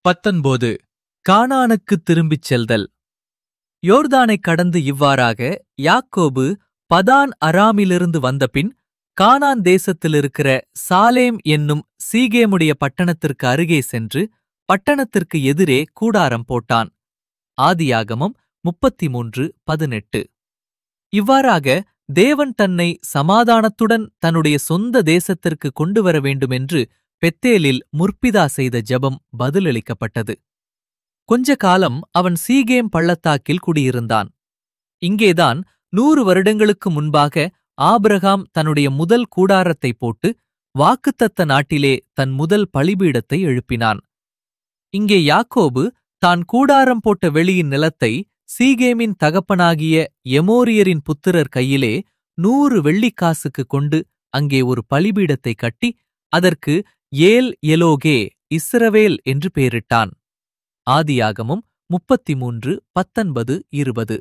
பத்தொன்பது கானானுக்குத் திரும்பிச் செல்தல் யோர்தானைக் கடந்து இவ்வாறாக யாக்கோபு பதான் அராமிலிருந்து வந்தபின் கானான் தேசத்திலிருக்கிற சாலேம் என்னும் சீகேமுடைய பட்டணத்திற்கு அருகே சென்று பட்டணத்திற்கு எதிரே கூடாரம் போட்டான் ஆதியாகமம் முப்பத்தி மூன்று பதினெட்டு இவ்வாறாக தேவன் தன்னை சமாதானத்துடன் தன்னுடைய சொந்த தேசத்திற்கு கொண்டு வர வேண்டுமென்று பெத்தேலில் முற்பிதா செய்த ஜெபம் பதிலளிக்கப்பட்டது கொஞ்ச காலம் அவன் சீகேம் பள்ளத்தாக்கில் குடியிருந்தான் இங்கேதான் நூறு வருடங்களுக்கு முன்பாக ஆபிரகாம் தன்னுடைய முதல் கூடாரத்தை போட்டு வாக்குத்தத்த நாட்டிலே தன் முதல் பலிபீடத்தை எழுப்பினான் இங்கே யாக்கோபு தான் கூடாரம் போட்ட வெளியின் நிலத்தை சீகேமின் தகப்பனாகிய எமோரியரின் புத்திரர் கையிலே நூறு வெள்ளிக்காசுக்கு கொண்டு அங்கே ஒரு பலிபீடத்தை கட்டி அதற்கு ஏல் எலோகே இஸ்ரவேல் என்று பெயரிட்டான் ஆதியாகமும் முப்பத்தி மூன்று பத்தொன்பது இருபது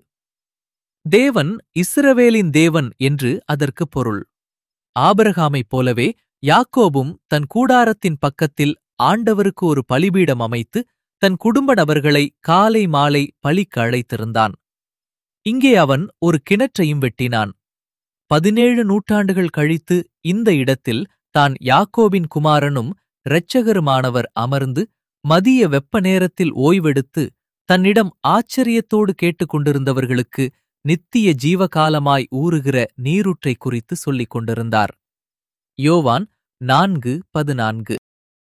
தேவன் இஸ்ரவேலின் தேவன் என்று அதற்கு பொருள் ஆபரகாமைப் போலவே யாக்கோபும் தன் கூடாரத்தின் பக்கத்தில் ஆண்டவருக்கு ஒரு பலிபீடம் அமைத்து தன் குடும்ப நபர்களை காலை மாலை பலிக்கு அழைத்திருந்தான் இங்கே அவன் ஒரு கிணற்றையும் வெட்டினான் பதினேழு நூற்றாண்டுகள் கழித்து இந்த இடத்தில் தான் யாக்கோபின் குமாரனும் இரட்சகருமானவர் அமர்ந்து மதிய வெப்ப நேரத்தில் ஓய்வெடுத்து தன்னிடம் ஆச்சரியத்தோடு கேட்டுக்கொண்டிருந்தவர்களுக்கு நித்திய ஜீவகாலமாய் ஊறுகிற நீரூற்றை குறித்து சொல்லிக் கொண்டிருந்தார் யோவான் நான்கு பதினான்கு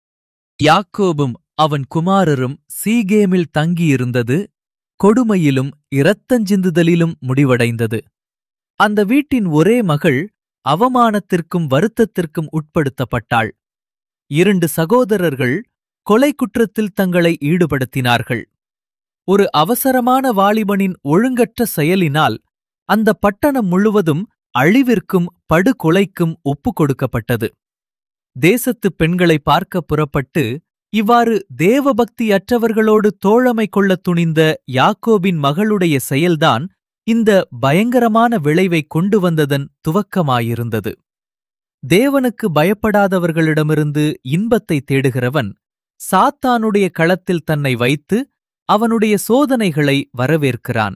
யாக்கோபும் அவன் குமாரரும் சீகேமில் தங்கியிருந்தது கொடுமையிலும் இரத்தஞ்சிந்துதலிலும் முடிவடைந்தது அந்த வீட்டின் ஒரே மகள் அவமானத்திற்கும் வருத்தத்திற்கும் உட்படுத்தப்பட்டாள் இரண்டு சகோதரர்கள் கொலை குற்றத்தில் தங்களை ஈடுபடுத்தினார்கள் ஒரு அவசரமான வாலிபனின் ஒழுங்கற்ற செயலினால் அந்த பட்டணம் முழுவதும் அழிவிற்கும் படுகொலைக்கும் ஒப்புக் கொடுக்கப்பட்டது தேசத்துப் பெண்களை பார்க்க புறப்பட்டு இவ்வாறு தேவபக்தியற்றவர்களோடு தோழமை கொள்ளத் துணிந்த யாக்கோபின் மகளுடைய செயல்தான் இந்த பயங்கரமான விளைவை கொண்டு வந்ததன் துவக்கமாயிருந்தது தேவனுக்கு பயப்படாதவர்களிடமிருந்து இன்பத்தை தேடுகிறவன் சாத்தானுடைய களத்தில் தன்னை வைத்து அவனுடைய சோதனைகளை வரவேற்கிறான்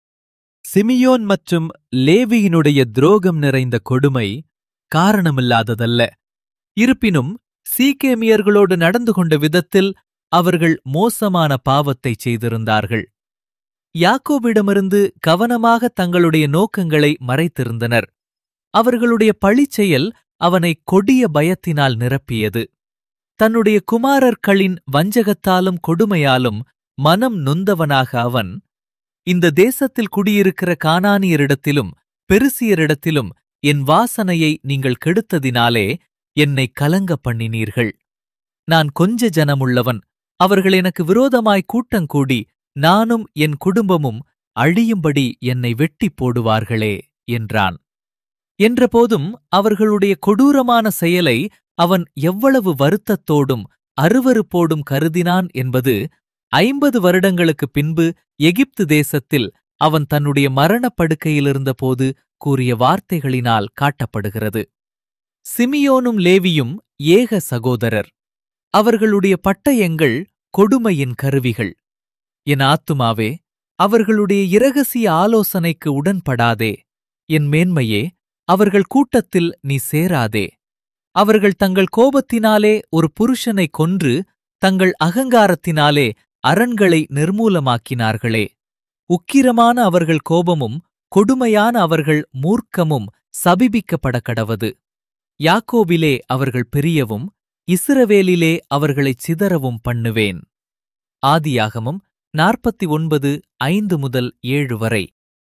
சிமியோன் மற்றும் லேவியினுடைய துரோகம் நிறைந்த கொடுமை காரணமில்லாததல்ல இருப்பினும் சீக்கேமியர்களோடு நடந்து கொண்ட விதத்தில் அவர்கள் மோசமான பாவத்தை செய்திருந்தார்கள் யாக்கோபிடமிருந்து கவனமாக தங்களுடைய நோக்கங்களை மறைத்திருந்தனர் அவர்களுடைய பழிச்செயல் அவனை கொடிய பயத்தினால் நிரப்பியது தன்னுடைய குமாரர்களின் வஞ்சகத்தாலும் கொடுமையாலும் மனம் நொந்தவனாக அவன் இந்த தேசத்தில் குடியிருக்கிற கானானியரிடத்திலும் பெருசியரிடத்திலும் என் வாசனையை நீங்கள் கெடுத்ததினாலே என்னை கலங்க பண்ணினீர்கள் நான் கொஞ்ச ஜனமுள்ளவன் அவர்கள் எனக்கு விரோதமாய் கூட்டங்கூடி நானும் என் குடும்பமும் அழியும்படி என்னை வெட்டிப் போடுவார்களே என்றான் என்றபோதும் அவர்களுடைய கொடூரமான செயலை அவன் எவ்வளவு வருத்தத்தோடும் அருவருப்போடும் கருதினான் என்பது ஐம்பது வருடங்களுக்குப் பின்பு எகிப்து தேசத்தில் அவன் தன்னுடைய மரணப்படுக்கையிலிருந்தபோது கூறிய வார்த்தைகளினால் காட்டப்படுகிறது சிமியோனும் லேவியும் ஏக சகோதரர் அவர்களுடைய பட்டயங்கள் கொடுமையின் கருவிகள் என் ஆத்துமாவே அவர்களுடைய இரகசிய ஆலோசனைக்கு உடன்படாதே என் மேன்மையே அவர்கள் கூட்டத்தில் நீ சேராதே அவர்கள் தங்கள் கோபத்தினாலே ஒரு புருஷனைக் கொன்று தங்கள் அகங்காரத்தினாலே அரண்களை நிர்மூலமாக்கினார்களே உக்கிரமான அவர்கள் கோபமும் கொடுமையான அவர்கள் மூர்க்கமும் சபிபிக்கப்பட கடவது யாக்கோபிலே அவர்கள் பெரியவும் இஸ்ரவேலிலே அவர்களைச் சிதறவும் பண்ணுவேன் ஆதியாகமம் நாற்பத்தி ஒன்பது ஐந்து முதல் ஏழு வரை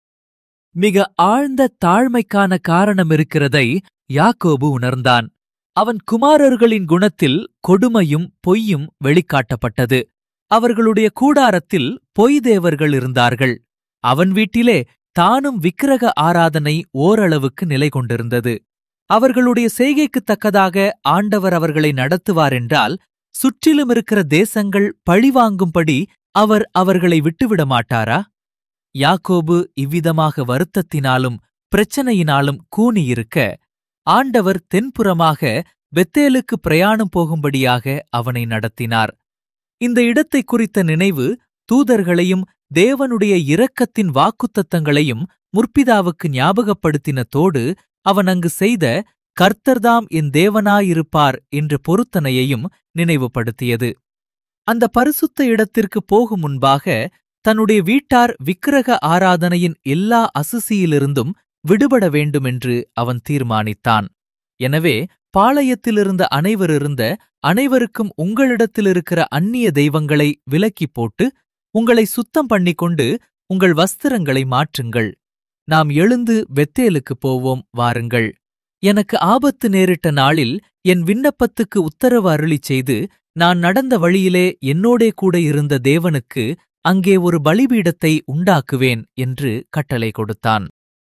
மிக ஆழ்ந்த தாழ்மைக்கான காரணம் இருக்கிறதை யாக்கோபு உணர்ந்தான் அவன் குமாரர்களின் குணத்தில் கொடுமையும் பொய்யும் வெளிக்காட்டப்பட்டது அவர்களுடைய கூடாரத்தில் பொய் தேவர்கள் இருந்தார்கள் அவன் வீட்டிலே தானும் விக்கிரக ஆராதனை ஓரளவுக்கு நிலை கொண்டிருந்தது அவர்களுடைய செய்கைக்குத் தக்கதாக ஆண்டவர் அவர்களை நடத்துவார் என்றால் சுற்றிலும் இருக்கிற தேசங்கள் பழிவாங்கும்படி அவர் அவர்களை விட்டுவிட மாட்டாரா யாக்கோபு இவ்விதமாக வருத்தத்தினாலும் பிரச்சனையினாலும் கூனியிருக்க ஆண்டவர் தென்புறமாக பெத்தேலுக்கு பிரயாணம் போகும்படியாக அவனை நடத்தினார் இந்த இடத்தை குறித்த நினைவு தூதர்களையும் தேவனுடைய இரக்கத்தின் வாக்குத்தத்தங்களையும் முற்பிதாவுக்கு ஞாபகப்படுத்தினதோடு அவன் அங்கு செய்த கர்த்தர்தாம் என் தேவனாயிருப்பார் என்ற பொருத்தனையையும் நினைவுபடுத்தியது அந்த பரிசுத்த இடத்திற்கு போகும் முன்பாக தன்னுடைய வீட்டார் விக்கிரக ஆராதனையின் எல்லா அசுசியிலிருந்தும் விடுபட வேண்டுமென்று அவன் தீர்மானித்தான் எனவே பாளையத்திலிருந்த அனைவரிருந்த அனைவருக்கும் உங்களிடத்திலிருக்கிற அந்நிய தெய்வங்களை விலக்கிப் போட்டு உங்களை சுத்தம் பண்ணிக்கொண்டு உங்கள் வஸ்திரங்களை மாற்றுங்கள் நாம் எழுந்து பெத்தேலுக்குப் போவோம் வாருங்கள் எனக்கு ஆபத்து நேரிட்ட நாளில் என் விண்ணப்பத்துக்கு உத்தரவு அருளிச் செய்து நான் நடந்த வழியிலே என்னோடே கூட இருந்த தேவனுக்கு அங்கே ஒரு பலிபீடத்தை உண்டாக்குவேன் என்று கட்டளை கொடுத்தான்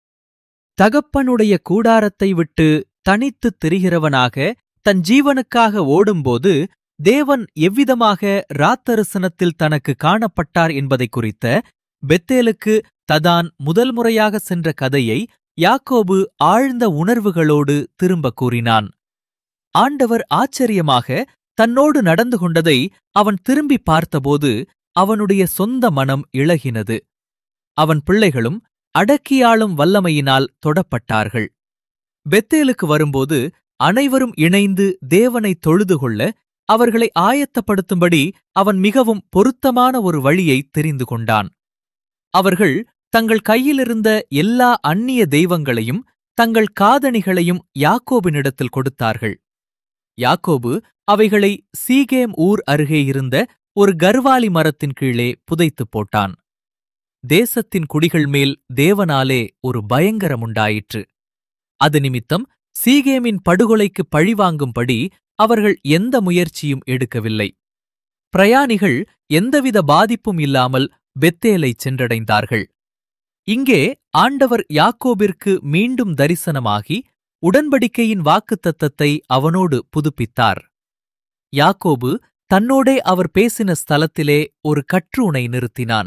தகப்பனுடைய கூடாரத்தை விட்டு தனித்துத் திரிகிறவனாக தன் ஜீவனுக்காக ஓடும்போது தேவன் எவ்விதமாக ராத்தரிசனத்தில் தனக்கு காணப்பட்டார் என்பதை குறித்த பெத்தேலுக்கு ததான் முதல் முறையாக சென்ற கதையை யாக்கோபு ஆழ்ந்த உணர்வுகளோடு திரும்ப கூறினான் ஆண்டவர் ஆச்சரியமாக தன்னோடு நடந்து கொண்டதை அவன் திரும்பி பார்த்தபோது அவனுடைய சொந்த மனம் இளகினது அவன் பிள்ளைகளும் அடக்கியாளும் வல்லமையினால் தொடப்பட்டார்கள் பெத்தேலுக்கு வரும்போது அனைவரும் இணைந்து தேவனை தொழுது கொள்ள அவர்களை ஆயத்தப்படுத்தும்படி அவன் மிகவும் பொருத்தமான ஒரு வழியை தெரிந்து கொண்டான் அவர்கள் தங்கள் கையிலிருந்த எல்லா அந்நிய தெய்வங்களையும் தங்கள் காதணிகளையும் யாக்கோபினிடத்தில் கொடுத்தார்கள் யாக்கோபு அவைகளை சீகேம் ஊர் அருகே இருந்த ஒரு கர்வாலி மரத்தின் கீழே புதைத்துப் போட்டான் தேசத்தின் குடிகள் மேல் தேவனாலே ஒரு பயங்கரமுண்டாயிற்று அது நிமித்தம் சீகேமின் படுகொலைக்கு பழிவாங்கும்படி அவர்கள் எந்த முயற்சியும் எடுக்கவில்லை பிரயாணிகள் எந்தவித பாதிப்பும் இல்லாமல் பெத்தேலைச் சென்றடைந்தார்கள் இங்கே ஆண்டவர் யாக்கோபிற்கு மீண்டும் தரிசனமாகி உடன்படிக்கையின் வாக்குத்தத்தத்தை அவனோடு புதுப்பித்தார் யாக்கோபு தன்னோடே அவர் பேசின ஸ்தலத்திலே ஒரு கற்றூனை நிறுத்தினான்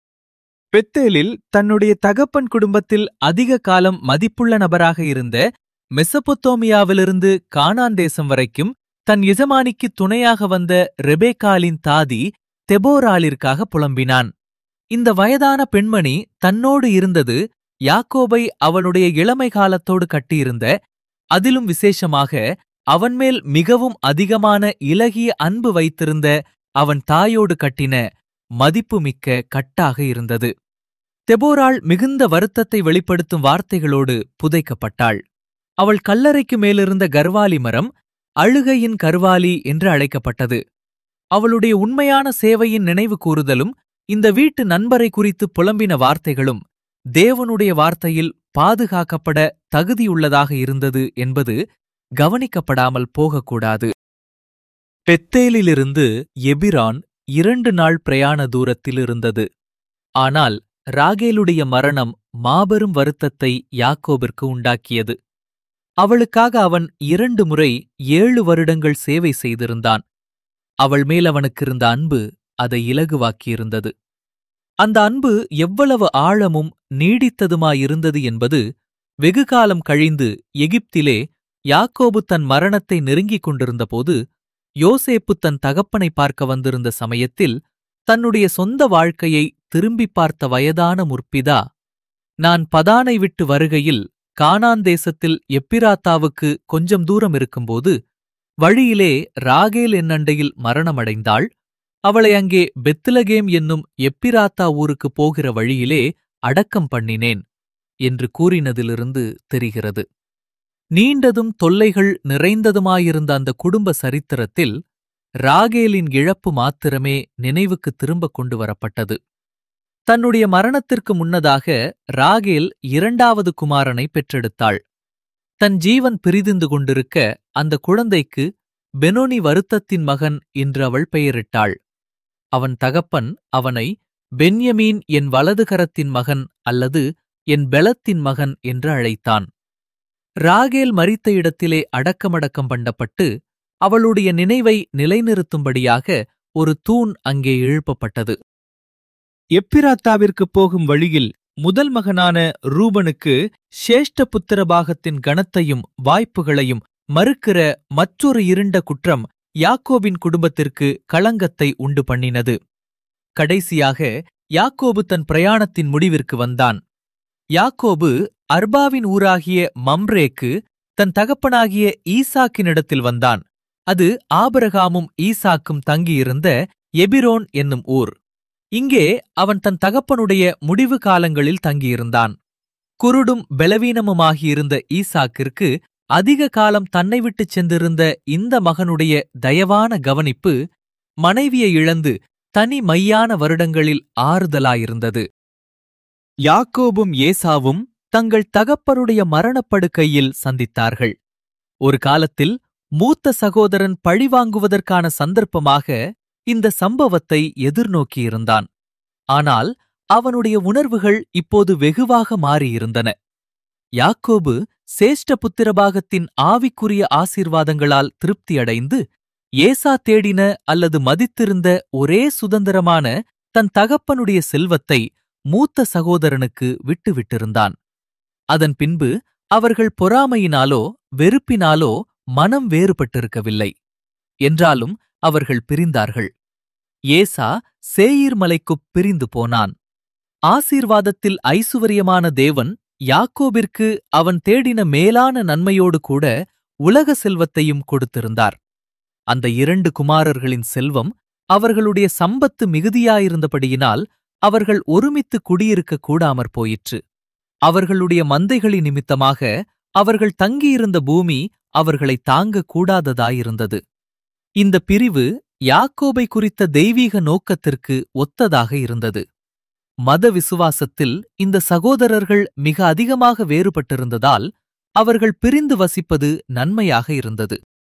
பெத்தேலில் தன்னுடைய தகப்பன் குடும்பத்தில் அதிக காலம் மதிப்புள்ள நபராக இருந்த மெசபொத்தோமியாவிலிருந்து கானான் தேசம் வரைக்கும் தன் எஜமானிக்கு துணையாக வந்த ரெபேக்காலின் தாதி தெபோராலிற்காக புலம்பினான் இந்த வயதான பெண்மணி தன்னோடு இருந்தது யாக்கோபை அவனுடைய இளமை காலத்தோடு கட்டியிருந்த அதிலும் விசேஷமாக அவன்மேல் மிகவும் அதிகமான இலகிய அன்பு வைத்திருந்த அவன் தாயோடு கட்டின மதிப்புமிக்க கட்டாக இருந்தது தெபோராள் மிகுந்த வருத்தத்தை வெளிப்படுத்தும் வார்த்தைகளோடு புதைக்கப்பட்டாள் அவள் கல்லறைக்கு மேலிருந்த கர்வாலி மரம் அழுகையின் கர்வாலி என்று அழைக்கப்பட்டது அவளுடைய உண்மையான சேவையின் நினைவு கூறுதலும் இந்த வீட்டு நண்பரை குறித்து புலம்பின வார்த்தைகளும் தேவனுடைய வார்த்தையில் பாதுகாக்கப்பட தகுதியுள்ளதாக இருந்தது என்பது கவனிக்கப்படாமல் போகக்கூடாது பெத்தேலிலிருந்து எபிரான் இரண்டு நாள் பிரயாண தூரத்தில் இருந்தது ஆனால் ராகேலுடைய மரணம் மாபெரும் வருத்தத்தை யாக்கோபிற்கு உண்டாக்கியது அவளுக்காக அவன் இரண்டு முறை ஏழு வருடங்கள் சேவை செய்திருந்தான் அவள் மேல் அவனுக்கிருந்த அன்பு அதை இலகுவாக்கியிருந்தது அந்த அன்பு எவ்வளவு ஆழமும் நீடித்ததுமாயிருந்தது என்பது வெகுகாலம் கழிந்து எகிப்திலே யாக்கோபு தன் மரணத்தை நெருங்கிக் கொண்டிருந்தபோது யோசேப்பு தன் தகப்பனை பார்க்க வந்திருந்த சமயத்தில் தன்னுடைய சொந்த வாழ்க்கையை திரும்பிப் பார்த்த வயதான முற்பிதா நான் பதானை விட்டு வருகையில் கானான் தேசத்தில் எப்பிராத்தாவுக்கு கொஞ்சம் தூரம் இருக்கும்போது வழியிலே ராகேல் என்னண்டையில் மரணமடைந்தாள் அவளை அங்கே பெத்லகேம் என்னும் எப்பிராத்தா ஊருக்கு போகிற வழியிலே அடக்கம் பண்ணினேன் என்று கூறினதிலிருந்து தெரிகிறது நீண்டதும் தொல்லைகள் நிறைந்ததுமாயிருந்த அந்த குடும்ப சரித்திரத்தில் ராகேலின் இழப்பு மாத்திரமே நினைவுக்கு திரும்ப கொண்டு வரப்பட்டது தன்னுடைய மரணத்திற்கு முன்னதாக ராகேல் இரண்டாவது குமாரனை பெற்றெடுத்தாள் தன் ஜீவன் பிரிதிந்து கொண்டிருக்க அந்த குழந்தைக்கு பெனோனி வருத்தத்தின் மகன் என்று அவள் பெயரிட்டாள் அவன் தகப்பன் அவனை பென்யமீன் என் வலதுகரத்தின் மகன் அல்லது என் பெலத்தின் மகன் என்று அழைத்தான் ராகேல் மரித்த இடத்திலே அடக்கமடக்கம் பண்ணப்பட்டு அவளுடைய நினைவை நிலைநிறுத்தும்படியாக ஒரு தூண் அங்கே எழுப்பப்பட்டது எப்பிராத்தாவிற்கு போகும் வழியில் முதல் மகனான ரூபனுக்கு சேஷ்ட புத்திர பாகத்தின் கணத்தையும் வாய்ப்புகளையும் மறுக்கிற மற்றொரு இருண்ட குற்றம் யாக்கோபின் குடும்பத்திற்கு களங்கத்தை உண்டு பண்ணினது கடைசியாக யாக்கோபு தன் பிரயாணத்தின் முடிவிற்கு வந்தான் யாக்கோபு அர்பாவின் ஊராகிய மம்ரேக்கு தன் தகப்பனாகிய ஈசாக்கினிடத்தில் வந்தான் அது ஆபிரகாமும் ஈசாக்கும் தங்கியிருந்த எபிரோன் என்னும் ஊர் இங்கே அவன் தன் தகப்பனுடைய முடிவு காலங்களில் தங்கியிருந்தான் குருடும் பலவீனமுமாகியிருந்த ஈசாக்கிற்கு அதிக காலம் தன்னை விட்டுச் சென்றிருந்த இந்த மகனுடைய தயவான கவனிப்பு மனைவியை இழந்து தனி மையான வருடங்களில் ஆறுதலாயிருந்தது யாக்கோபும் ஏசாவும் தங்கள் தகப்பனுடைய மரணப்படுக்கையில் சந்தித்தார்கள் ஒரு காலத்தில் மூத்த சகோதரன் பழிவாங்குவதற்கான சந்தர்ப்பமாக இந்த சம்பவத்தை எதிர்நோக்கியிருந்தான் ஆனால் அவனுடைய உணர்வுகள் இப்போது வெகுவாக மாறியிருந்தன யாக்கோபு சேஷ்ட புத்திரபாகத்தின் ஆவிக்குரிய ஆசீர்வாதங்களால் திருப்தியடைந்து ஏசா தேடின அல்லது மதித்திருந்த ஒரே சுதந்திரமான தன் தகப்பனுடைய செல்வத்தை மூத்த சகோதரனுக்கு விட்டுவிட்டிருந்தான் அதன் பின்பு அவர்கள் பொறாமையினாலோ வெறுப்பினாலோ மனம் வேறுபட்டிருக்கவில்லை என்றாலும் அவர்கள் பிரிந்தார்கள் ஏசா சேயீர் மலைக்குப் பிரிந்து போனான் ஆசீர்வாதத்தில் ஐசுவரியமான தேவன் யாக்கோபிற்கு அவன் தேடின மேலான நன்மையோடு கூட உலக செல்வத்தையும் கொடுத்திருந்தார் அந்த இரண்டு குமாரர்களின் செல்வம் அவர்களுடைய சம்பத்து மிகுதியாயிருந்தபடியினால் அவர்கள் ஒருமித்து குடியிருக்க கூடாமற் போயிற்று அவர்களுடைய மந்தைகளின் நிமித்தமாக அவர்கள் தங்கியிருந்த பூமி அவர்களை தாங்கக் கூடாததாயிருந்தது இந்த பிரிவு யாக்கோபை குறித்த தெய்வீக நோக்கத்திற்கு ஒத்ததாக இருந்தது மத விசுவாசத்தில் இந்த சகோதரர்கள் மிக அதிகமாக வேறுபட்டிருந்ததால் அவர்கள் பிரிந்து வசிப்பது நன்மையாக இருந்தது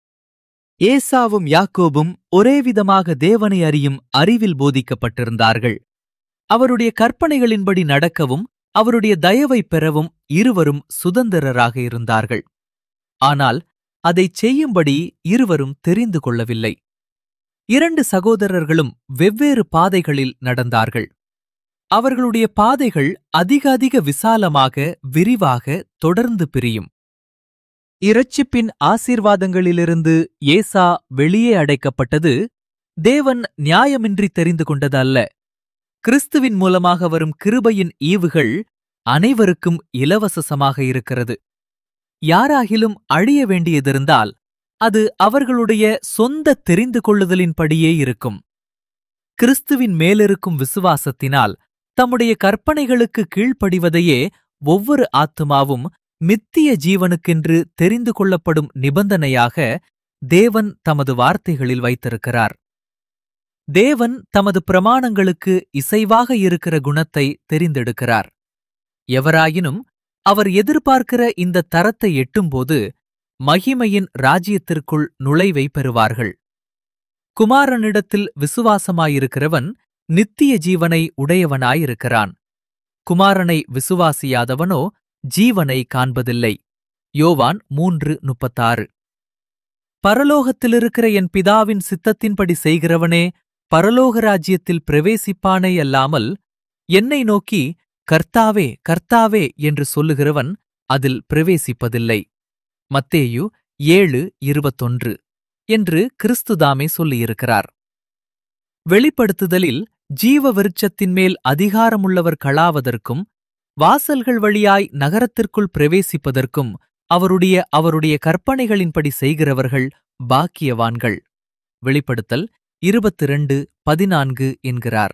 ஏசாவும் யாக்கோபும் ஒரேவிதமாக தேவனை அறியும் அறிவில் போதிக்கப்பட்டிருந்தார்கள் அவருடைய கற்பனைகளின்படி நடக்கவும் அவருடைய தயவை பெறவும் இருவரும் சுதந்திரராக இருந்தார்கள் ஆனால் அதைச் செய்யும்படி இருவரும் தெரிந்து கொள்ளவில்லை இரண்டு சகோதரர்களும் வெவ்வேறு பாதைகளில் நடந்தார்கள் அவர்களுடைய பாதைகள் அதிக அதிக விசாலமாக விரிவாக தொடர்ந்து பிரியும் இரட்சிப்பின் ஆசீர்வாதங்களிலிருந்து ஏசா வெளியே அடைக்கப்பட்டது தேவன் நியாயமின்றி தெரிந்து கொண்டது அல்ல கிறிஸ்துவின் மூலமாக வரும் கிருபையின் ஈவுகள் அனைவருக்கும் இலவசமாக இருக்கிறது யாராகிலும் அழிய வேண்டியதிருந்தால் அது அவர்களுடைய சொந்த தெரிந்து கொள்ளுதலின்படியே இருக்கும் கிறிஸ்துவின் மேலிருக்கும் விசுவாசத்தினால் தம்முடைய கற்பனைகளுக்கு கீழ்ப்படிவதையே ஒவ்வொரு ஆத்துமாவும் மித்திய ஜீவனுக்கென்று தெரிந்து கொள்ளப்படும் நிபந்தனையாக தேவன் தமது வார்த்தைகளில் வைத்திருக்கிறார் தேவன் தமது பிரமாணங்களுக்கு இசைவாக இருக்கிற குணத்தை தெரிந்தெடுக்கிறார் எவராயினும் அவர் எதிர்பார்க்கிற இந்த தரத்தை எட்டும்போது மகிமையின் ராஜ்யத்திற்குள் நுழைவை பெறுவார்கள் குமாரனிடத்தில் விசுவாசமாயிருக்கிறவன் நித்திய ஜீவனை உடையவனாயிருக்கிறான் குமாரனை விசுவாசியாதவனோ ஜீவனை காண்பதில்லை யோவான் மூன்று முப்பத்தாறு பரலோகத்திலிருக்கிற என் பிதாவின் சித்தத்தின்படி செய்கிறவனே பரலோக ராஜ்யத்தில் பிரவேசிப்பானே அல்லாமல் என்னை நோக்கி கர்த்தாவே கர்த்தாவே என்று சொல்லுகிறவன் அதில் பிரவேசிப்பதில்லை மத்தேயு ஏழு இருபத்தொன்று என்று கிறிஸ்துதாமே சொல்லியிருக்கிறார் வெளிப்படுத்துதலில் ஜீவ விருட்சத்தின் மேல் அதிகாரமுள்ளவர் களாவதற்கும் வாசல்கள் வழியாய் நகரத்திற்குள் பிரவேசிப்பதற்கும் அவருடைய அவருடைய கற்பனைகளின்படி செய்கிறவர்கள் பாக்கியவான்கள் வெளிப்படுத்தல் இருபத்திரண்டு பதினான்கு என்கிறார்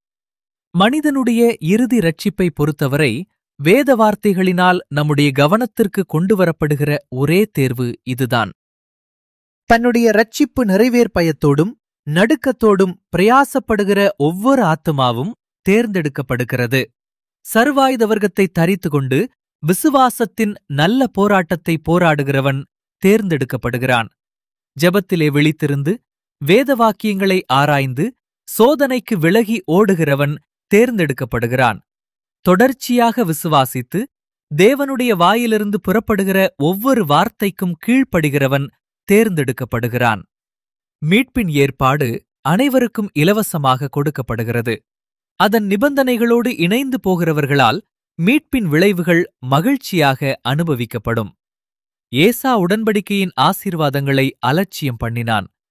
மனிதனுடைய இறுதி ரட்சிப்பை பொறுத்தவரை வேத வார்த்தைகளினால் நம்முடைய கவனத்திற்கு கொண்டுவரப்படுகிற ஒரே தேர்வு இதுதான் தன்னுடைய ரட்சிப்பு நிறைவேற்பயத்தோடும் நடுக்கத்தோடும் பிரயாசப்படுகிற ஒவ்வொரு ஆத்துமாவும் தேர்ந்தெடுக்கப்படுகிறது சர்வாயுத வர்க்கத்தை தரித்து கொண்டு விசுவாசத்தின் நல்ல போராட்டத்தை போராடுகிறவன் தேர்ந்தெடுக்கப்படுகிறான் ஜெபத்திலே விழித்திருந்து வேத வாக்கியங்களை ஆராய்ந்து சோதனைக்கு விலகி ஓடுகிறவன் தேர்ந்தெடுக்கப்படுகிறான் தொடர்ச்சியாக விசுவாசித்து தேவனுடைய வாயிலிருந்து புறப்படுகிற ஒவ்வொரு வார்த்தைக்கும் கீழ்ப்படுகிறவன் தேர்ந்தெடுக்கப்படுகிறான் மீட்பின் ஏற்பாடு அனைவருக்கும் இலவசமாக கொடுக்கப்படுகிறது அதன் நிபந்தனைகளோடு இணைந்து போகிறவர்களால் மீட்பின் விளைவுகள் மகிழ்ச்சியாக அனுபவிக்கப்படும் ஏசா உடன்படிக்கையின் ஆசீர்வாதங்களை அலட்சியம் பண்ணினான்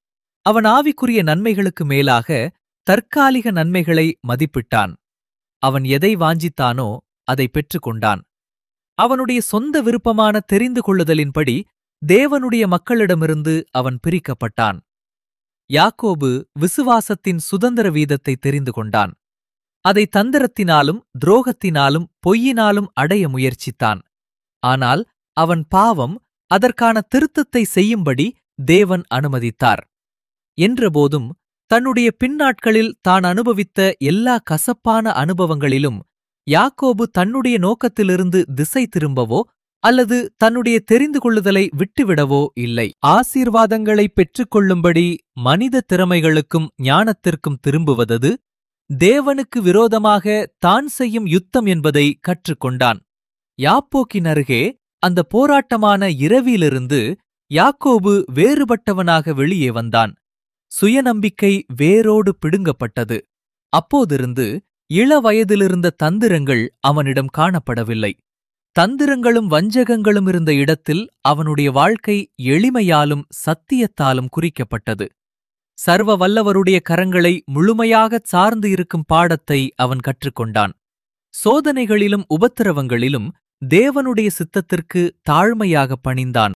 அவன் ஆவிக்குரிய நன்மைகளுக்கு மேலாக தற்காலிக நன்மைகளை மதிப்பிட்டான் அவன் எதை வாஞ்சித்தானோ அதை பெற்றுக்கொண்டான் அவனுடைய சொந்த விருப்பமான தெரிந்து கொள்ளுதலின்படி தேவனுடைய மக்களிடமிருந்து அவன் பிரிக்கப்பட்டான் யாக்கோபு விசுவாசத்தின் சுதந்திர வீதத்தை தெரிந்து கொண்டான் அதை தந்திரத்தினாலும் துரோகத்தினாலும் பொய்யினாலும் அடைய முயற்சித்தான் ஆனால் அவன் பாவம் அதற்கான திருத்தத்தை செய்யும்படி தேவன் அனுமதித்தார் என்றபோதும் தன்னுடைய பின்னாட்களில் தான் அனுபவித்த எல்லா கசப்பான அனுபவங்களிலும் யாக்கோபு தன்னுடைய நோக்கத்திலிருந்து திசை திரும்பவோ அல்லது தன்னுடைய தெரிந்து கொள்ளுதலை விட்டுவிடவோ இல்லை ஆசீர்வாதங்களை பெற்றுக்கொள்ளும்படி மனித திறமைகளுக்கும் ஞானத்திற்கும் திரும்புவதது தேவனுக்கு விரோதமாக தான் செய்யும் யுத்தம் என்பதை கற்றுக்கொண்டான் யாப்போக்கின் அருகே அந்த போராட்டமான இரவிலிருந்து யாக்கோபு வேறுபட்டவனாக வெளியே வந்தான் சுயநம்பிக்கை வேரோடு பிடுங்கப்பட்டது அப்போதிருந்து இள வயதிலிருந்த தந்திரங்கள் அவனிடம் காணப்படவில்லை தந்திரங்களும் வஞ்சகங்களும் இருந்த இடத்தில் அவனுடைய வாழ்க்கை எளிமையாலும் சத்தியத்தாலும் குறிக்கப்பட்டது சர்வ வல்லவருடைய கரங்களை முழுமையாகச் சார்ந்து இருக்கும் பாடத்தை அவன் கற்றுக்கொண்டான் சோதனைகளிலும் உபத்திரவங்களிலும் தேவனுடைய சித்தத்திற்கு தாழ்மையாக பணிந்தான்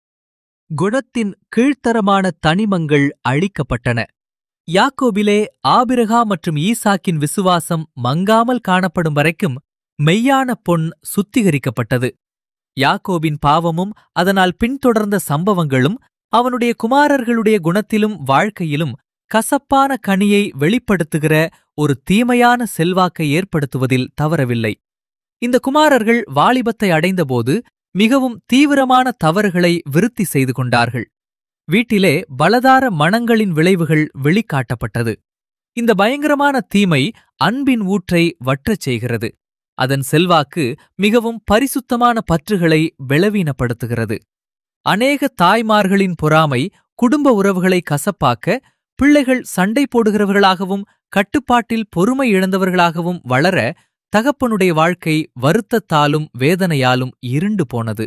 குணத்தின் கீழ்த்தரமான தனிமங்கள் அழிக்கப்பட்டன யாக்கோபிலே ஆபிரகா மற்றும் ஈசாக்கின் விசுவாசம் மங்காமல் காணப்படும் வரைக்கும் மெய்யான பொன் சுத்திகரிக்கப்பட்டது யாக்கோபின் பாவமும் அதனால் பின்தொடர்ந்த சம்பவங்களும் அவனுடைய குமாரர்களுடைய குணத்திலும் வாழ்க்கையிலும் கசப்பான கனியை வெளிப்படுத்துகிற ஒரு தீமையான செல்வாக்கை ஏற்படுத்துவதில் தவறவில்லை இந்த குமாரர்கள் வாலிபத்தை அடைந்தபோது மிகவும் தீவிரமான தவறுகளை விருத்தி செய்து கொண்டார்கள் வீட்டிலே பலதார மனங்களின் விளைவுகள் வெளிக்காட்டப்பட்டது இந்த பயங்கரமான தீமை அன்பின் ஊற்றை வற்றச் செய்கிறது அதன் செல்வாக்கு மிகவும் பரிசுத்தமான பற்றுகளை பலவீனப்படுத்துகிறது அநேக தாய்மார்களின் பொறாமை குடும்ப உறவுகளை கசப்பாக்க பிள்ளைகள் சண்டை போடுகிறவர்களாகவும் கட்டுப்பாட்டில் பொறுமை இழந்தவர்களாகவும் வளர தகப்பனுடைய வாழ்க்கை வருத்தத்தாலும் வேதனையாலும் இருண்டு போனது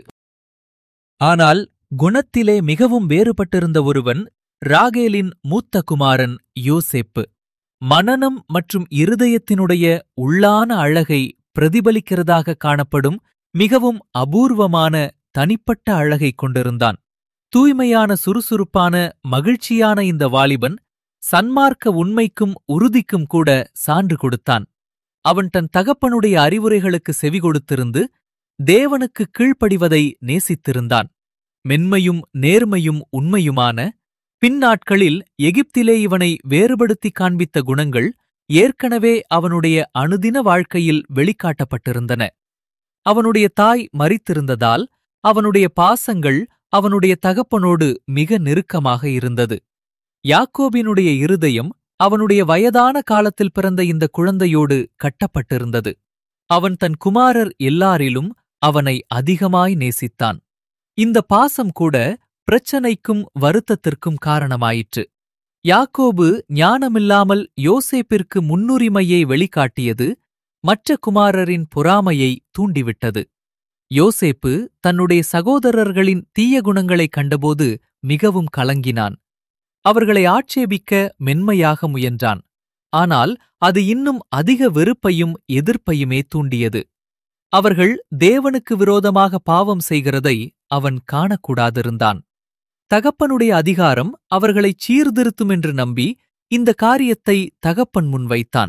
ஆனால் குணத்திலே மிகவும் வேறுபட்டிருந்த ஒருவன் ராகேலின் மூத்த குமாரன் யோசேப்பு மனனம் மற்றும் இருதயத்தினுடைய உள்ளான அழகை பிரதிபலிக்கிறதாக காணப்படும் மிகவும் அபூர்வமான தனிப்பட்ட அழகை கொண்டிருந்தான் தூய்மையான சுறுசுறுப்பான மகிழ்ச்சியான இந்த வாலிபன் சன்மார்க்க உண்மைக்கும் உறுதிக்கும் கூட சான்று கொடுத்தான் அவன் தன் தகப்பனுடைய அறிவுரைகளுக்கு செவி கொடுத்திருந்து தேவனுக்கு கீழ்ப்படிவதை நேசித்திருந்தான் மென்மையும் நேர்மையும் உண்மையுமான பின்னாட்களில் எகிப்திலே இவனை வேறுபடுத்தி காண்பித்த குணங்கள் ஏற்கனவே அவனுடைய அனுதின வாழ்க்கையில் வெளிக்காட்டப்பட்டிருந்தன அவனுடைய தாய் மறித்திருந்ததால் அவனுடைய பாசங்கள் அவனுடைய தகப்பனோடு மிக நெருக்கமாக இருந்தது யாக்கோபினுடைய இருதயம் அவனுடைய வயதான காலத்தில் பிறந்த இந்த குழந்தையோடு கட்டப்பட்டிருந்தது அவன் தன் குமாரர் எல்லாரிலும் அவனை அதிகமாய் நேசித்தான் இந்த பாசம் கூட பிரச்சனைக்கும் வருத்தத்திற்கும் காரணமாயிற்று யாக்கோபு ஞானமில்லாமல் யோசேப்பிற்கு முன்னுரிமையை வெளிக்காட்டியது மற்ற குமாரரின் பொறாமையை தூண்டிவிட்டது யோசேப்பு தன்னுடைய சகோதரர்களின் தீய குணங்களைக் கண்டபோது மிகவும் கலங்கினான் அவர்களை ஆட்சேபிக்க மென்மையாக முயன்றான் ஆனால் அது இன்னும் அதிக வெறுப்பையும் எதிர்ப்பையுமே தூண்டியது அவர்கள் தேவனுக்கு விரோதமாக பாவம் செய்கிறதை அவன் காணக்கூடாதிருந்தான் தகப்பனுடைய அதிகாரம் அவர்களைச் சீர்திருத்தும் என்று நம்பி இந்த காரியத்தை தகப்பன் முன்வைத்தான்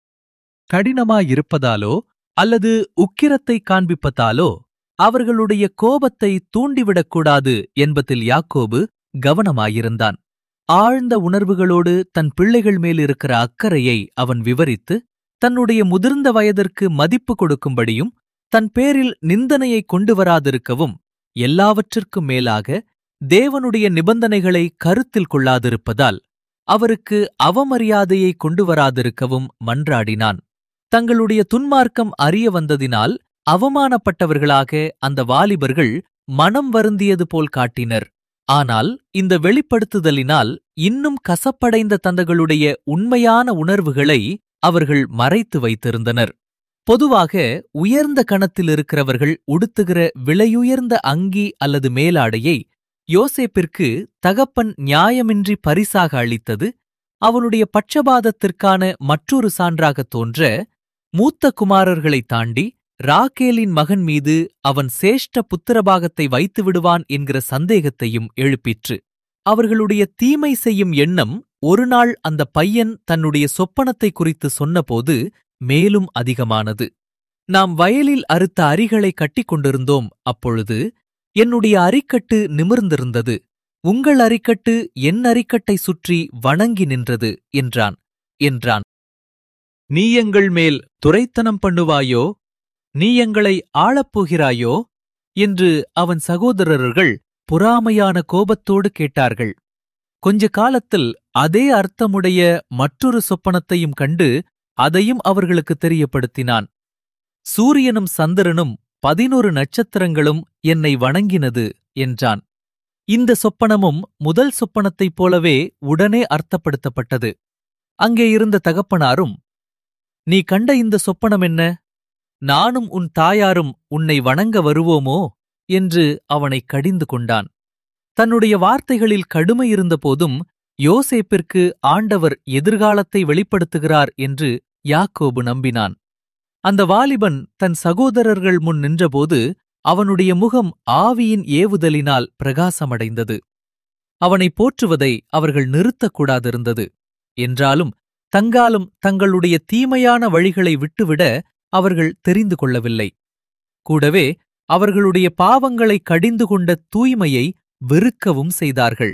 கடினமாயிருப்பதாலோ அல்லது உக்கிரத்தை காண்பிப்பதாலோ அவர்களுடைய கோபத்தை தூண்டிவிடக்கூடாது என்பதில் யாக்கோபு கவனமாயிருந்தான் ஆழ்ந்த உணர்வுகளோடு தன் பிள்ளைகள் மேல் இருக்கிற அக்கறையை அவன் விவரித்து தன்னுடைய முதிர்ந்த வயதிற்கு மதிப்பு கொடுக்கும்படியும் தன் பேரில் நிந்தனையை கொண்டு வராதிருக்கவும் எல்லாவற்றிற்கும் மேலாக தேவனுடைய நிபந்தனைகளை கருத்தில் கொள்ளாதிருப்பதால் அவருக்கு அவமரியாதையை கொண்டு வராதிருக்கவும் மன்றாடினான் தங்களுடைய துன்மார்க்கம் அறிய வந்ததினால் அவமானப்பட்டவர்களாக அந்த வாலிபர்கள் மனம் வருந்தியது போல் காட்டினர் ஆனால் இந்த வெளிப்படுத்துதலினால் இன்னும் கசப்படைந்த தந்தகளுடைய உண்மையான உணர்வுகளை அவர்கள் மறைத்து வைத்திருந்தனர் பொதுவாக உயர்ந்த கணத்தில் இருக்கிறவர்கள் உடுத்துகிற விலையுயர்ந்த அங்கி அல்லது மேலாடையை யோசேப்பிற்கு தகப்பன் நியாயமின்றி பரிசாக அளித்தது அவனுடைய பட்சபாதத்திற்கான மற்றொரு சான்றாகத் தோன்ற மூத்த குமாரர்களைத் தாண்டி ராகேலின் மகன் மீது அவன் சேஷ்ட புத்திரபாகத்தை வைத்து விடுவான் என்கிற சந்தேகத்தையும் எழுப்பிற்று அவர்களுடைய தீமை செய்யும் எண்ணம் ஒருநாள் அந்த பையன் தன்னுடைய சொப்பனத்தை குறித்து சொன்னபோது மேலும் அதிகமானது நாம் வயலில் அறுத்த அரிகளை கட்டிக் கொண்டிருந்தோம் அப்பொழுது என்னுடைய அரிக்கட்டு நிமிர்ந்திருந்தது உங்கள் அரிக்கட்டு என் அரிக்கட்டை சுற்றி வணங்கி நின்றது என்றான் என்றான் நீ எங்கள் மேல் துரைத்தனம் பண்ணுவாயோ நீ எங்களை ஆளப்போகிறாயோ என்று அவன் சகோதரர்கள் பொறாமையான கோபத்தோடு கேட்டார்கள் கொஞ்ச காலத்தில் அதே அர்த்தமுடைய மற்றொரு சொப்பனத்தையும் கண்டு அதையும் அவர்களுக்கு தெரியப்படுத்தினான் சூரியனும் சந்திரனும் பதினொரு நட்சத்திரங்களும் என்னை வணங்கினது என்றான் இந்த சொப்பனமும் முதல் சொப்பனத்தைப் போலவே உடனே அர்த்தப்படுத்தப்பட்டது அங்கே இருந்த தகப்பனாரும் நீ கண்ட இந்த சொப்பனம் என்ன நானும் உன் தாயாரும் உன்னை வணங்க வருவோமோ என்று அவனைக் கடிந்து கொண்டான் தன்னுடைய வார்த்தைகளில் கடுமை இருந்தபோதும் யோசேப்பிற்கு ஆண்டவர் எதிர்காலத்தை வெளிப்படுத்துகிறார் என்று யாக்கோபு நம்பினான் அந்த வாலிபன் தன் சகோதரர்கள் முன் நின்றபோது அவனுடைய முகம் ஆவியின் ஏவுதலினால் பிரகாசமடைந்தது அவனைப் போற்றுவதை அவர்கள் நிறுத்தக்கூடாதிருந்தது என்றாலும் தங்காலும் தங்களுடைய தீமையான வழிகளை விட்டுவிட அவர்கள் தெரிந்து கொள்ளவில்லை கூடவே அவர்களுடைய பாவங்களை கடிந்து கொண்ட தூய்மையை வெறுக்கவும் செய்தார்கள்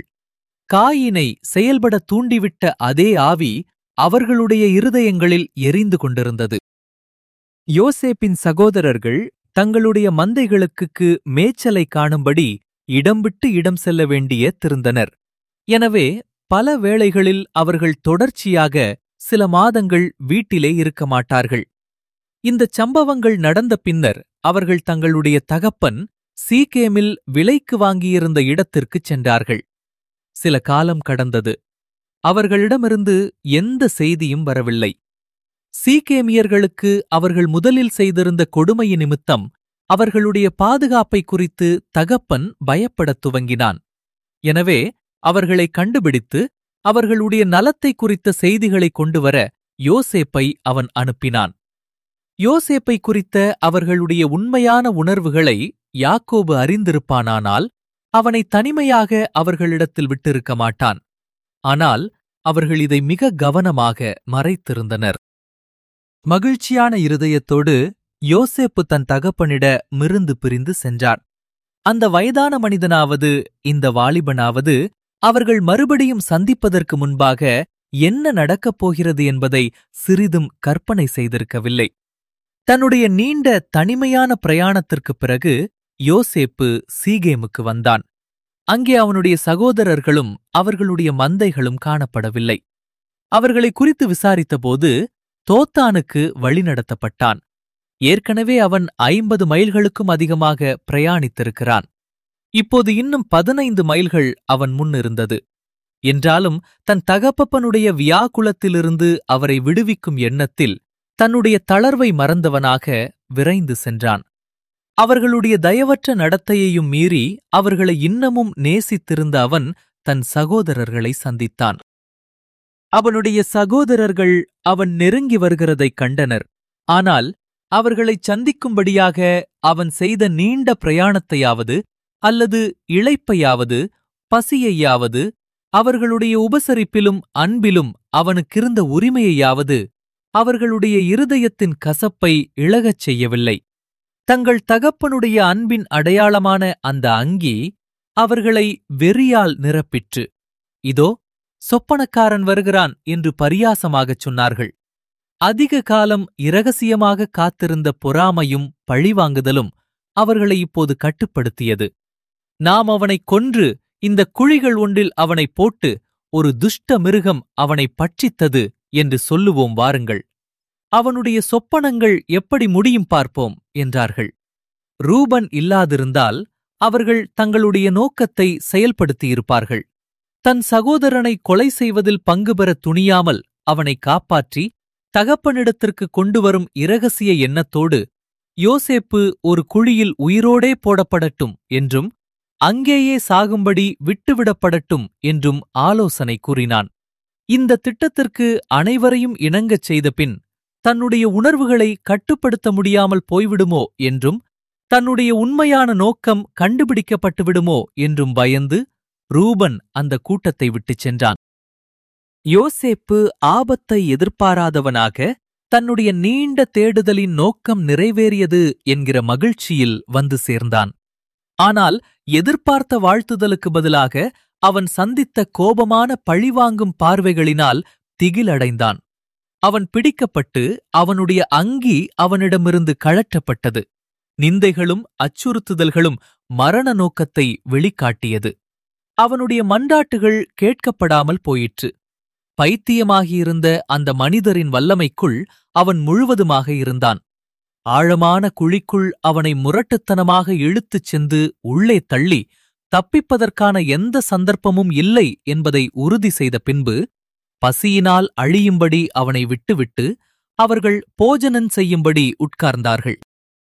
காயினை செயல்பட தூண்டிவிட்ட அதே ஆவி அவர்களுடைய இருதயங்களில் எரிந்து கொண்டிருந்தது யோசேப்பின் சகோதரர்கள் தங்களுடைய மந்தைகளுக்கு மேய்ச்சலை காணும்படி இடம் விட்டு இடம் செல்ல வேண்டிய திருந்தனர் எனவே பல வேளைகளில் அவர்கள் தொடர்ச்சியாக சில மாதங்கள் வீட்டிலே இருக்க மாட்டார்கள் இந்தச் சம்பவங்கள் நடந்த பின்னர் அவர்கள் தங்களுடைய தகப்பன் சீகேமில் விலைக்கு வாங்கியிருந்த இடத்திற்குச் சென்றார்கள் சில காலம் கடந்தது அவர்களிடமிருந்து எந்த செய்தியும் வரவில்லை சீகேமியர்களுக்கு அவர்கள் முதலில் செய்திருந்த கொடுமை நிமித்தம் அவர்களுடைய பாதுகாப்பை குறித்து தகப்பன் பயப்படத் துவங்கினான் எனவே அவர்களை கண்டுபிடித்து அவர்களுடைய நலத்தை குறித்த செய்திகளை கொண்டுவர யோசேப்பை அவன் அனுப்பினான் யோசேப்பை குறித்த அவர்களுடைய உண்மையான உணர்வுகளை யாக்கோபு அறிந்திருப்பானானால் அவனை தனிமையாக அவர்களிடத்தில் விட்டிருக்க மாட்டான் ஆனால் அவர்கள் இதை மிக கவனமாக மறைத்திருந்தனர் மகிழ்ச்சியான இருதயத்தோடு யோசேப்பு தன் தகப்பனிட மிருந்து பிரிந்து சென்றான் அந்த வயதான மனிதனாவது இந்த வாலிபனாவது அவர்கள் மறுபடியும் சந்திப்பதற்கு முன்பாக என்ன நடக்கப் போகிறது என்பதை சிறிதும் கற்பனை செய்திருக்கவில்லை தன்னுடைய நீண்ட தனிமையான பிரயாணத்திற்குப் பிறகு யோசேப்பு சீகேமுக்கு வந்தான் அங்கே அவனுடைய சகோதரர்களும் அவர்களுடைய மந்தைகளும் காணப்படவில்லை அவர்களை குறித்து விசாரித்தபோது தோத்தானுக்கு வழிநடத்தப்பட்டான் ஏற்கனவே அவன் ஐம்பது மைல்களுக்கும் அதிகமாக பிரயாணித்திருக்கிறான் இப்போது இன்னும் பதினைந்து மைல்கள் அவன் முன் இருந்தது என்றாலும் தன் தகப்பப்பனுடைய வியாக்குலத்திலிருந்து அவரை விடுவிக்கும் எண்ணத்தில் தன்னுடைய தளர்வை மறந்தவனாக விரைந்து சென்றான் அவர்களுடைய தயவற்ற நடத்தையையும் மீறி அவர்களை இன்னமும் நேசித்திருந்த அவன் தன் சகோதரர்களை சந்தித்தான் அவனுடைய சகோதரர்கள் அவன் நெருங்கி வருகிறதைக் கண்டனர் ஆனால் அவர்களைச் சந்திக்கும்படியாக அவன் செய்த நீண்ட பிரயாணத்தையாவது அல்லது இளைப்பையாவது பசியையாவது அவர்களுடைய உபசரிப்பிலும் அன்பிலும் அவனுக்கிருந்த உரிமையையாவது அவர்களுடைய இருதயத்தின் கசப்பை இழகச் செய்யவில்லை தங்கள் தகப்பனுடைய அன்பின் அடையாளமான அந்த அங்கி அவர்களை வெறியால் நிரப்பிற்று இதோ சொப்பனக்காரன் வருகிறான் என்று பரியாசமாகச் சொன்னார்கள் அதிக காலம் இரகசியமாக காத்திருந்த பொறாமையும் பழிவாங்குதலும் அவர்களை இப்போது கட்டுப்படுத்தியது நாம் அவனைக் கொன்று இந்த குழிகள் ஒன்றில் அவனைப் போட்டு ஒரு துஷ்ட மிருகம் அவனைப் பட்சித்தது என்று சொல்லுவோம் வாருங்கள் அவனுடைய சொப்பனங்கள் எப்படி முடியும் பார்ப்போம் என்றார்கள் ரூபன் இல்லாதிருந்தால் அவர்கள் தங்களுடைய நோக்கத்தை செயல்படுத்தியிருப்பார்கள் தன் சகோதரனை கொலை செய்வதில் பங்கு பெற துணியாமல் அவனை காப்பாற்றி தகப்பனிடத்திற்கு கொண்டு வரும் இரகசிய எண்ணத்தோடு யோசேப்பு ஒரு குழியில் உயிரோடே போடப்படட்டும் என்றும் அங்கேயே சாகும்படி விட்டுவிடப்படட்டும் என்றும் ஆலோசனை கூறினான் இந்த திட்டத்திற்கு அனைவரையும் இணங்கச் செய்த பின் தன்னுடைய உணர்வுகளை கட்டுப்படுத்த முடியாமல் போய்விடுமோ என்றும் தன்னுடைய உண்மையான நோக்கம் கண்டுபிடிக்கப்பட்டு விடுமோ என்றும் பயந்து ரூபன் அந்த கூட்டத்தை விட்டுச் சென்றான் யோசேப்பு ஆபத்தை எதிர்பாராதவனாக தன்னுடைய நீண்ட தேடுதலின் நோக்கம் நிறைவேறியது என்கிற மகிழ்ச்சியில் வந்து சேர்ந்தான் ஆனால் எதிர்பார்த்த வாழ்த்துதலுக்கு பதிலாக அவன் சந்தித்த கோபமான பழிவாங்கும் பார்வைகளினால் திகிலடைந்தான் அவன் பிடிக்கப்பட்டு அவனுடைய அங்கி அவனிடமிருந்து கழற்றப்பட்டது நிந்தைகளும் அச்சுறுத்துதல்களும் மரண நோக்கத்தை வெளிக்காட்டியது அவனுடைய மன்றாட்டுகள் கேட்கப்படாமல் போயிற்று பைத்தியமாகியிருந்த அந்த மனிதரின் வல்லமைக்குள் அவன் முழுவதுமாக இருந்தான் ஆழமான குழிக்குள் அவனை முரட்டுத்தனமாக இழுத்துச் சென்று உள்ளே தள்ளி தப்பிப்பதற்கான எந்த சந்தர்ப்பமும் இல்லை என்பதை உறுதி செய்த பின்பு பசியினால் அழியும்படி அவனை விட்டுவிட்டு அவர்கள் போஜனன் செய்யும்படி உட்கார்ந்தார்கள்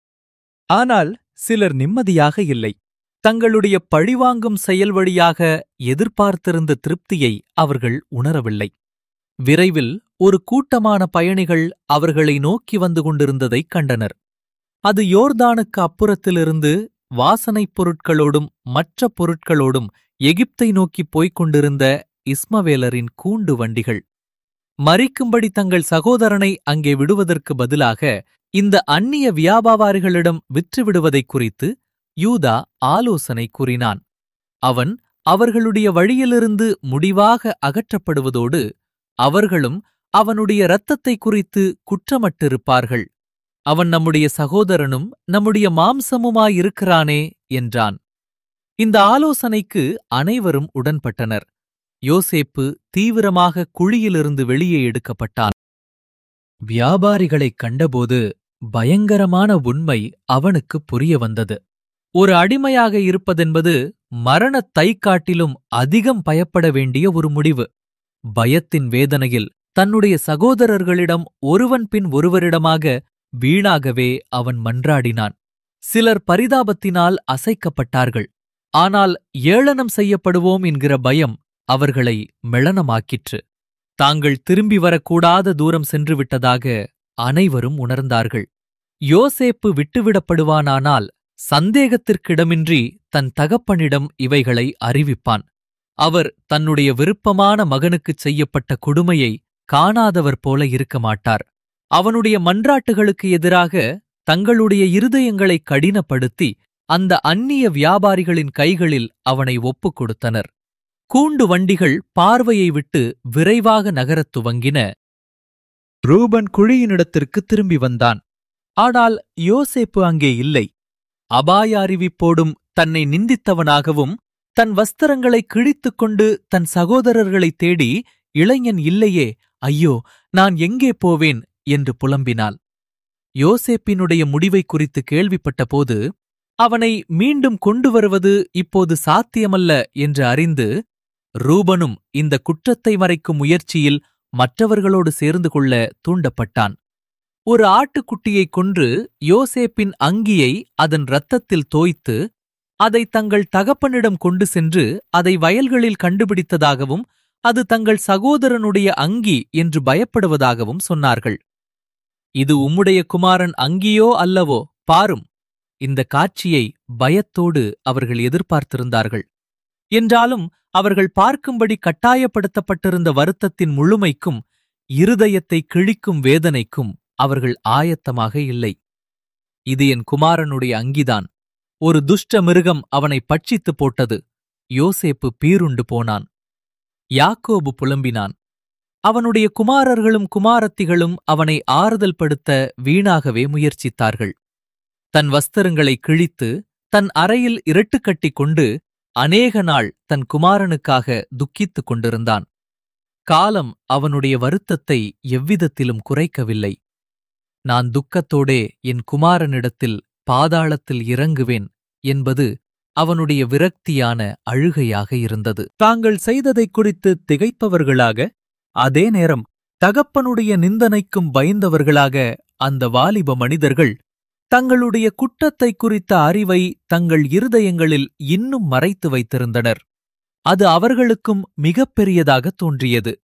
ஆனால் சிலர் நிம்மதியாக இல்லை தங்களுடைய பழிவாங்கும் செயல் வழியாக எதிர்பார்த்திருந்த திருப்தியை அவர்கள் உணரவில்லை விரைவில் ஒரு கூட்டமான பயணிகள் அவர்களை நோக்கி வந்து கொண்டிருந்ததைக் கண்டனர் அது யோர்தானுக்கு அப்புறத்திலிருந்து வாசனைப் பொருட்களோடும் மற்ற பொருட்களோடும் எகிப்தை நோக்கிப் போய்க் கொண்டிருந்த இஸ்மவேலரின் கூண்டு வண்டிகள் மறிக்கும்படி தங்கள் சகோதரனை அங்கே விடுவதற்கு பதிலாக இந்த அந்நிய வியாபாரிகளிடம் விற்றுவிடுவதைக் குறித்து யூதா ஆலோசனை கூறினான் அவன் அவர்களுடைய வழியிலிருந்து முடிவாக அகற்றப்படுவதோடு அவர்களும் அவனுடைய இரத்தத்தை குறித்து குற்றமட்டிருப்பார்கள் அவன் நம்முடைய சகோதரனும் நம்முடைய மாம்சமுமாயிருக்கிறானே என்றான் இந்த ஆலோசனைக்கு அனைவரும் உடன்பட்டனர் யோசேப்பு தீவிரமாக குழியிலிருந்து வெளியே எடுக்கப்பட்டான் வியாபாரிகளைக் கண்டபோது பயங்கரமான உண்மை அவனுக்கு புரிய வந்தது ஒரு அடிமையாக இருப்பதென்பது மரணத் தைக்காட்டிலும் அதிகம் பயப்பட வேண்டிய ஒரு முடிவு பயத்தின் வேதனையில் தன்னுடைய சகோதரர்களிடம் ஒருவன் பின் ஒருவரிடமாக வீணாகவே அவன் மன்றாடினான் சிலர் பரிதாபத்தினால் அசைக்கப்பட்டார்கள் ஆனால் ஏளனம் செய்யப்படுவோம் என்கிற பயம் அவர்களை மெளனமாக்கிற்று தாங்கள் திரும்பி வரக்கூடாத தூரம் சென்று விட்டதாக அனைவரும் உணர்ந்தார்கள் யோசேப்பு விட்டுவிடப்படுவானானால் சந்தேகத்திற்கிடமின்றி தன் தகப்பனிடம் இவைகளை அறிவிப்பான் அவர் தன்னுடைய விருப்பமான மகனுக்குச் செய்யப்பட்ட கொடுமையை காணாதவர் போல இருக்க மாட்டார் அவனுடைய மன்றாட்டுகளுக்கு எதிராக தங்களுடைய இருதயங்களை கடினப்படுத்தி அந்த அந்நிய வியாபாரிகளின் கைகளில் அவனை ஒப்புக் கொடுத்தனர் கூண்டு வண்டிகள் பார்வையை விட்டு விரைவாக நகரத் துவங்கின ரூபன் குழியினிடத்திற்கு திரும்பி வந்தான் ஆனால் யோசேப்பு அங்கே இல்லை அபாய அறிவிப்போடும் தன்னை நிந்தித்தவனாகவும் தன் வஸ்திரங்களை கிழித்துக் கொண்டு தன் சகோதரர்களைத் தேடி இளைஞன் இல்லையே ஐயோ நான் எங்கே போவேன் என்று புலம்பினாள் யோசேப்பினுடைய முடிவை குறித்து கேள்விப்பட்டபோது அவனை மீண்டும் கொண்டு வருவது இப்போது சாத்தியமல்ல என்று அறிந்து ரூபனும் இந்த குற்றத்தை மறைக்கும் முயற்சியில் மற்றவர்களோடு சேர்ந்து கொள்ள தூண்டப்பட்டான் ஒரு ஆட்டுக்குட்டியைக் கொன்று யோசேப்பின் அங்கியை அதன் இரத்தத்தில் தோய்த்து அதை தங்கள் தகப்பனிடம் கொண்டு சென்று அதை வயல்களில் கண்டுபிடித்ததாகவும் அது தங்கள் சகோதரனுடைய அங்கி என்று பயப்படுவதாகவும் சொன்னார்கள் இது உம்முடைய குமாரன் அங்கியோ அல்லவோ பாரும் இந்த காட்சியை பயத்தோடு அவர்கள் எதிர்பார்த்திருந்தார்கள் என்றாலும் அவர்கள் பார்க்கும்படி கட்டாயப்படுத்தப்பட்டிருந்த வருத்தத்தின் முழுமைக்கும் இருதயத்தை கிழிக்கும் வேதனைக்கும் அவர்கள் ஆயத்தமாக இல்லை இது என் குமாரனுடைய அங்கிதான் ஒரு துஷ்ட மிருகம் அவனை பட்சித்துப் போட்டது யோசேப்பு பீருண்டு போனான் யாக்கோபு புலம்பினான் அவனுடைய குமாரர்களும் குமாரத்திகளும் அவனை ஆறுதல் படுத்த வீணாகவே முயற்சித்தார்கள் தன் வஸ்திரங்களை கிழித்து தன் அறையில் இரட்டுக்கட்டிக் கொண்டு அநேக நாள் தன் குமாரனுக்காக துக்கித்துக் கொண்டிருந்தான் காலம் அவனுடைய வருத்தத்தை எவ்விதத்திலும் குறைக்கவில்லை நான் துக்கத்தோடே என் குமாரனிடத்தில் பாதாளத்தில் இறங்குவேன் என்பது அவனுடைய விரக்தியான அழுகையாக இருந்தது தாங்கள் செய்ததைக் குறித்து திகைப்பவர்களாக அதே நேரம் தகப்பனுடைய நிந்தனைக்கும் பயந்தவர்களாக அந்த வாலிப மனிதர்கள் தங்களுடைய குற்றத்தைக் குறித்த அறிவை தங்கள் இருதயங்களில் இன்னும் மறைத்து வைத்திருந்தனர் அது அவர்களுக்கும் மிகப் பெரியதாகத் தோன்றியது